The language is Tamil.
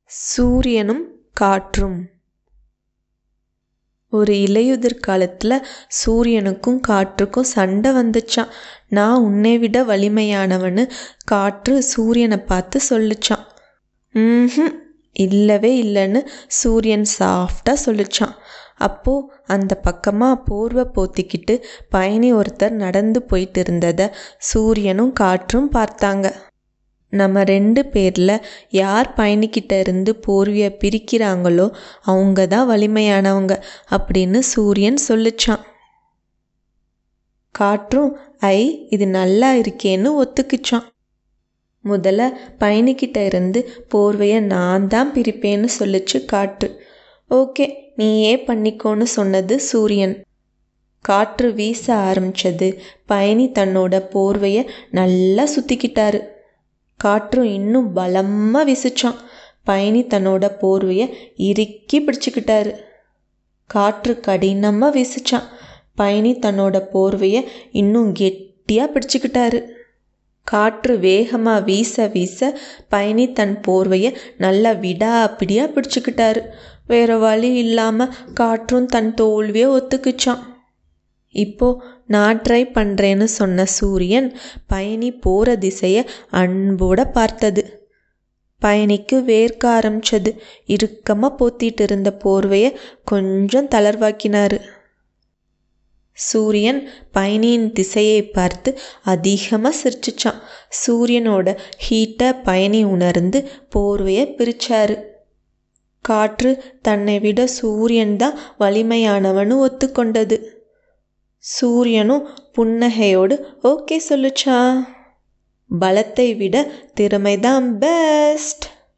சூரியனும் காற்றும் ஒரு இலையுதிர் காலத்தில் சூரியனுக்கும் காற்றுக்கும் சண்டை வந்துச்சான் நான் உன்னை விட வலிமையானவன்னு காற்று சூரியனை பார்த்து சொல்லுச்சான் ம் இல்லவே இல்லைன்னு சூரியன் சாஃப்டாக சொல்லிச்சான் அப்போது அந்த பக்கமாக போர்வை போத்திக்கிட்டு பயணி ஒருத்தர் நடந்து போயிட்டு இருந்ததை சூரியனும் காற்றும் பார்த்தாங்க நம்ம ரெண்டு பேரில் யார் பயணிக்கிட்ட இருந்து போர்வையை பிரிக்கிறாங்களோ அவங்க தான் வலிமையானவங்க அப்படின்னு சூரியன் சொல்லிச்சான் காற்றும் ஐ இது நல்லா இருக்கேன்னு ஒத்துக்குச்சான் முதல்ல பயணிக்கிட்ட இருந்து போர்வையை நான் தான் பிரிப்பேன்னு சொல்லிச்சு காற்று ஓகே நீயே பண்ணிக்கோன்னு சொன்னது சூரியன் காற்று வீச ஆரம்பிச்சது பயணி தன்னோட போர்வையை நல்லா சுற்றிக்கிட்டாரு காற்றும் இன்னும் பலமாக வீசிச்சான் பயணி தன்னோட போர்வையை இறுக்கி பிடிச்சிக்கிட்டாரு காற்று கடினமாக வீசிச்சான் பயணி தன்னோட போர்வையை இன்னும் கெட்டியாக பிடிச்சிக்கிட்டாரு காற்று வேகமாக வீச வீச பயணி தன் போர்வையை நல்லா விடாப்பிடியாக பிடிச்சிக்கிட்டாரு வேற வழி இல்லாமல் காற்றும் தன் தோல்வியை ஒத்துக்குச்சான் இப்போ நான் ட்ரை பண்ணுறேன்னு சொன்ன சூரியன் பயணி போகிற திசையை அன்போட பார்த்தது பயணிக்கு வேர்க்க ஆரம்பிச்சது இறுக்கமாக போத்திட்டு இருந்த போர்வையை கொஞ்சம் தளர்வாக்கினாரு சூரியன் பயணியின் திசையை பார்த்து அதிகமாக சிரிச்சிச்சான் சூரியனோட ஹீட்டை பயணி உணர்ந்து போர்வையை பிரிச்சாரு காற்று தன்னை விட சூரியன் தான் வலிமையானவனு ஒத்துக்கொண்டது சூரியனும் புன்னகையோடு ஓகே சொல்லுச்சா பலத்தை விட திறமைதான் பெஸ்ட்